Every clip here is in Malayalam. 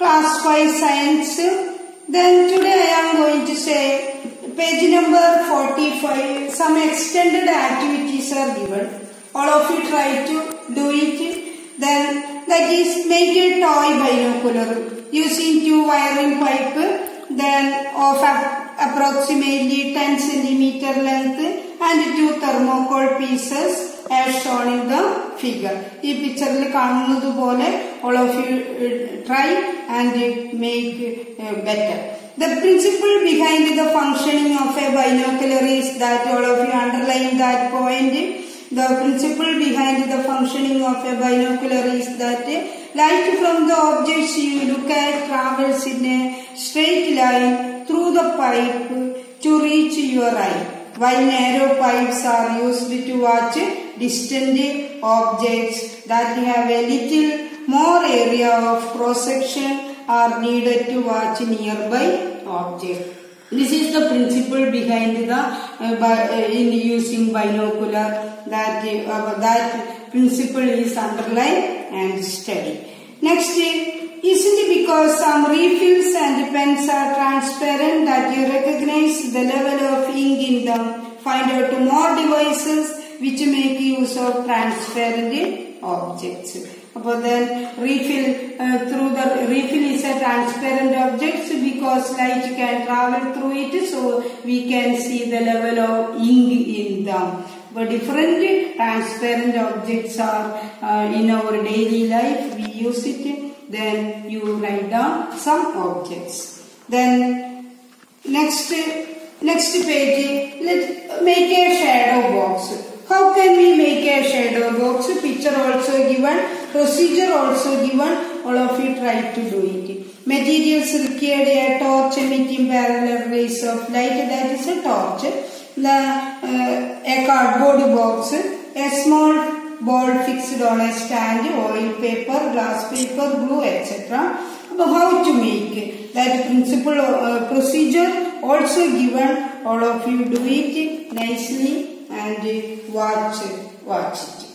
class 5 science. Then today I am going to say page number 45. Some extended activities are given. All of you try to do it. Then that is make a toy binocular using two wiring pipe then of ap- approximately 10 centimeter length and two thermocol pieces as shown in the figure. ഈ പിക്ചറിൽ കാണുന്നത് പോലെ all of you uh, try and make uh, better. The principle behind the functioning of a binocular is that all of you underline that point. The principle behind the functioning of a binocular is that light from the objects you look at travels in a straight line through the pipe to reach your eye. While narrow pipes are used to watch distant objects that have a little more area of cross section are needed to watch nearby objects. This is the principle behind the uh, by, uh, in using binocular that uh, that principle is underlined and studied. Next, isn't it because some refills and pens are transparent that you recognize the level of ink in them? Find out more devices which make use of transparent objects. അപ്പോൾ then refill uh, through the refill is a transparent object because light can travel through it so we can see the level of ink in them. But different transparent objects are uh, in our daily life. We use it. Then you write down some objects. Then next next page let make a shadow box. How can we make a shadow box? Picture also given, procedure also given. All of you try to do it. Materials required a torch emitting parallel rays of light. That is a torch. The uh, a cardboard box, a small ball fixed on a stand, oil paper, glass paper, glue, etc. But how to make that principle uh, procedure also given. All of you do it nicely and watch watch it.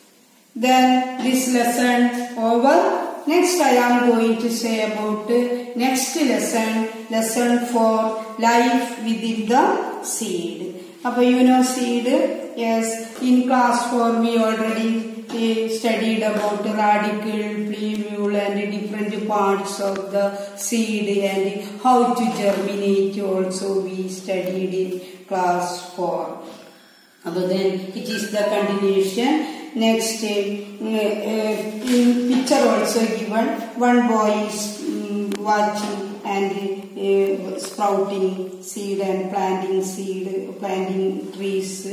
Then this lesson over. Next I am going to say about uh, next lesson, lesson for life within the seed. Apa you know seed? Yes, in class 4 we already uh, studied about radicle, plumule and different parts of the seed and how to germinate also we studied in class 4. But then it is the continuation. Next, uh, uh, in picture also given, one boy is um, watching and uh, sprouting seed and planting seed, planting trees,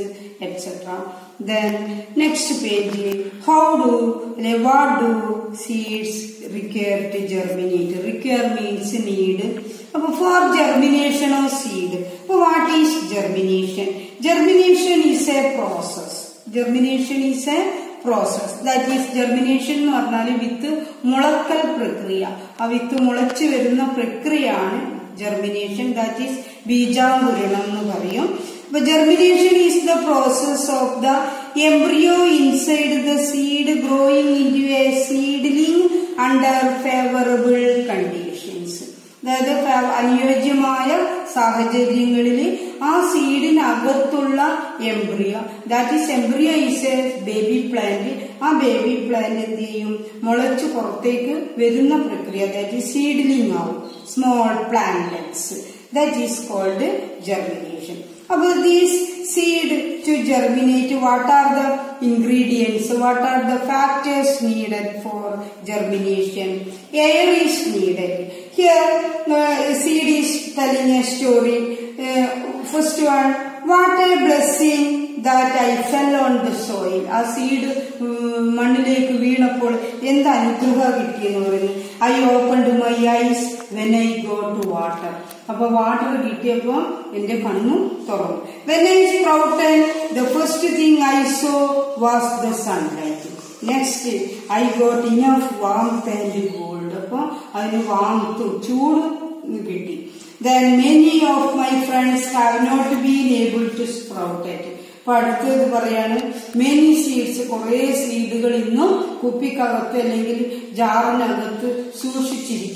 etc. Then next page, how do, what do seeds require to germinate? Require means need. For germination of seed, what is germination? Germination is a process. Germination is a process that is germination എന്ന് പറഞ്ഞാൽ വിത്ത് മുളക്കൽ പ്രക്രിയ ആ വിത്ത് മുളച്ചു വരുന്ന പ്രക്രിയയാണ് ജെർമിനേഷൻ ദാറ്റ് ഈസ് ബീജാങ്കുരണം എന്ന് പറയും അപ്പൊ germination is the process of the embryo inside the seed growing in to a seedling under favourable conditions അതായത് അനുയോജ്യമായ സാഹചര്യങ്ങളിൽ ആ സീഡിനകത്തുള്ള embryo that is embryo is a baby plant ആ ബേബി പ്ലാന്റ് എന്ത് ചെയ്യും മുളച്ചു പുറത്തേക്ക് വരുന്ന പ്രക്രിയ ദാറ്റ് ഈസ് സീഡ്ലിംഗ് ആവും small plants that is called germination അപ്പൊ these seed to germinate what are the ingredients what are the factors needed for germination air is needed here uh, seed is telling a story uh, first one what a blessing that I fell on the soil ആ സീഡ് മണ്ണിലേക്ക് വീണപ്പോൾ എന്ത് അനുഗ്രഹം കിട്ടിയെന്ന് പറയുന്നു I opened my eyes when I go to water അപ്പൊ വാട്ടർ കിട്ടിയപ്പോ എന്റെ കണ്ണു തുറന്നു when I sprouted the first thing I saw was the sunlight next I got enough warmth and gold അപ്പൊ അതിന് വാംത്ത് ചൂട് കിട്ടി then many of my friends have not been able to sprout it അപ്പൊ അടുത്തത് പറയാണ് മെനി സീഡ്സ് കുറെ സീഡുകൾ ഇന്നും കുപ്പിക്കകത്ത് അല്ലെങ്കിൽ ജാറിനകത്ത് സൂക്ഷിച്ചിരിക്കുക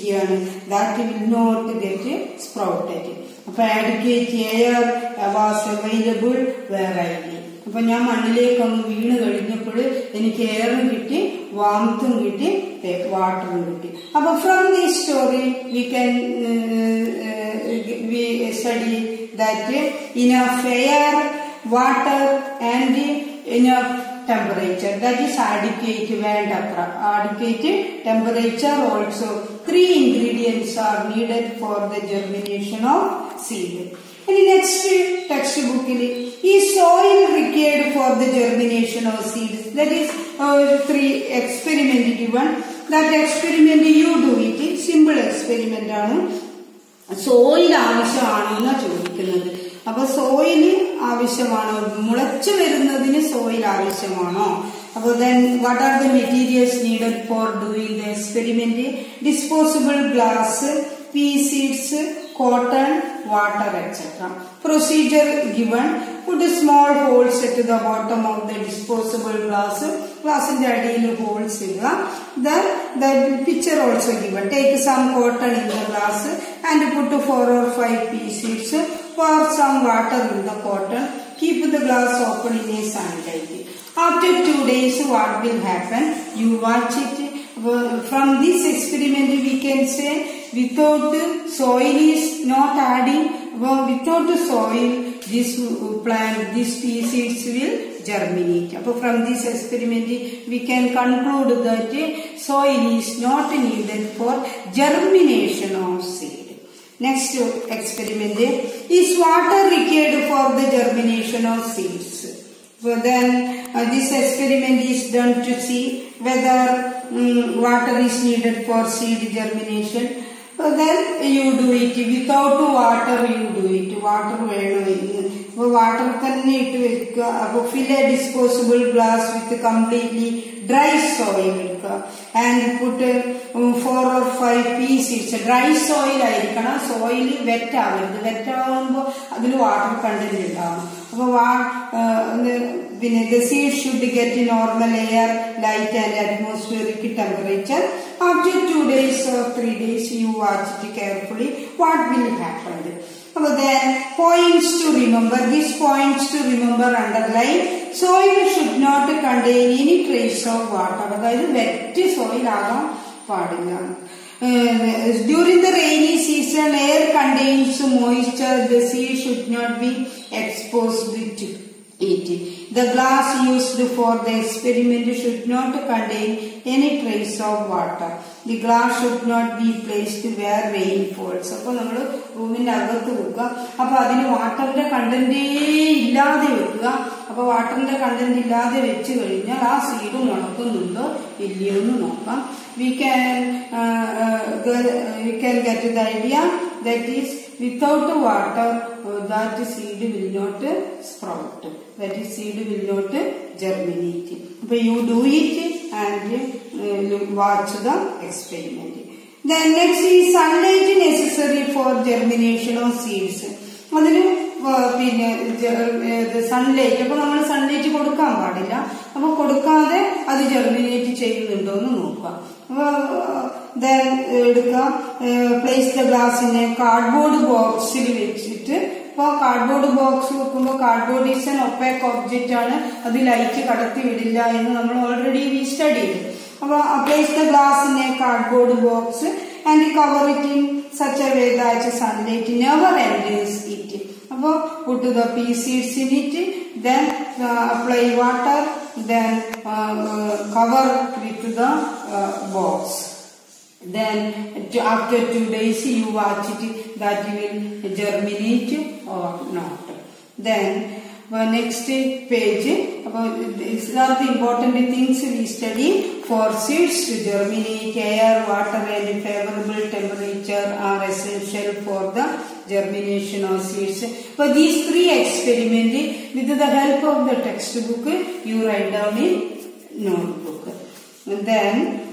ആണ് that will not get sprouted അപ്പൊ adequate air was available where I അപ്പൊ ഞാൻ മണ്ണിലേക്ക് അങ്ങ് വീണ് കഴിഞ്ഞപ്പോൾ എനിക്ക് എയറും കിട്ടി വാമത്തും കിട്ടി വാട്ടറും കിട്ടി അപ്പൊ from the story we can we study that enough air water and enough temperature that is adequate വേണ്ടത്ര adequate temperature also three ingredients are needed for the germination of seed ഇനി നെക്സ്റ്റ് ടെക്സ്റ്റ് ബുക്കിൽ ഈ soil required for the germination of seeds that is three experiment given that experiment you do it simple experiment ആണ് സോയിൽ ആവശ്യമാണോ എന്നാ ചോദിക്കുന്നത് അപ്പൊ സോയില് ആവശ്യമാണോ മുളച്ചു വരുന്നതിന് സോയിൽ ആവശ്യമാണോ അപ്പൊ then what are the materials needed for doing the experiment disposable glass pea seeds cotton water etc. Procedure given put small holes at the bottom of the disposable glass ഗ്ലാസിന്റെ അടിയിൽ ഹോൾസ് ഇടുക then the picture also given take some cotton in the glass and put four or five pieces pour some water in the cotton keep the glass open in a sunlight after two days what will happen you watch it from this experiment we can say without soil is not adding well, without soil this plant this species will germinate so from this experiment we can conclude that soil is not needed for germination of seed next experiment is water required for the germination of seeds so then uh, this experiment is done to see whether um, water is needed for seed germination. So then you do it. Without water you do it. Water വേണം അപ്പോൾ വാട്ടർ തന്നെ ഇട്ട് വെക്കുക അപ്പോൾ fill a disposable glass with completely dry soil എടുക്കുക and put four or five pieces dry soil ആയിരിക്കണം സോയിൽ വെറ്റ് ആവരുത് വെറ്റ് ആവുമ്പോൾ അതിൽ വാട്ടർ കണ്ടന്റ് ഉണ്ടാവും അപ്പോൾ വാ പിന്നെ the seed should get normal air light and atmospheric temperature after two days or three days you watch it carefully what will happen അപ്പോൾ then points to remember these points to remember underline soil should not contain any trace of water അതായത് വെറ്റ് സോയിൽ ആകാൻ പാടില്ല during the rainy season air contains moisture the seed should not be exposed to it the glass used for the experiment should not contain any trace of water the glass should not be placed where rain falls അപ്പൊ നമ്മൾ റൂമിന്റെ അകത്ത് വെക്കുക അപ്പൊ അതിന് വാട്ടറിന്റെ കണ്ടന്റേ ഇല്ലാതെ വെക്കുക അപ്പൊ വാട്ടറിന്റെ കണ്ടന്റ് ഇല്ലാതെ വെച്ച് കഴിഞ്ഞാൽ ആ സീഡ് മുളക്കുന്നുണ്ടോ ഇല്ലയോ എന്ന് നോക്കാം we can we can get the idea that is without water uh, that seed will not uh, sprout that is seed will not uh, germinate but you do it and uh, watch the experiment then next is sunlight necessary for germination of seeds അതിന് പിന്നെ സൺലൈറ്റ് അപ്പൊ നമ്മൾ സൺലൈറ്റ് കൊടുക്കാൻ പാടില്ല അപ്പൊ കൊടുക്കാതെ അത് ജെർമിനേറ്റ് ചെയ്യുന്നുണ്ടോ എന്ന് നോക്കുക അപ്പൊ ദെൻ എടുക്കുക പ്ലേസ് ദ ഗ്ലാസിനെ കാർഡ്ബോർഡ് ബോക്സിൽ വെച്ചിട്ട് ഇപ്പോൾ കാർഡ്ബോർഡ് ബോക്സ് വെക്കുമ്പോൾ cardboard is an opaque object ആണ് അത് ലൈറ്റ് കടത്തി വിടില്ല എന്ന് നമ്മൾ ഓൾറെഡി വി സ്റ്റഡി ചെയ്തു അപ്പോൾ പ്ലേസ് ദ ഗ്ലാസിനെ cardboard box and cover it in such a way that sunlight never enters it അപ്പോൾ put the pea seeds in it then apply water then cover with the box then after two days you watch it that will germinate or not then well, next page about these are the important things we study for seeds to germinate air water and favorable temperature are essential for the germination of seeds but these three experiment with the help of the textbook you write down in notebook and then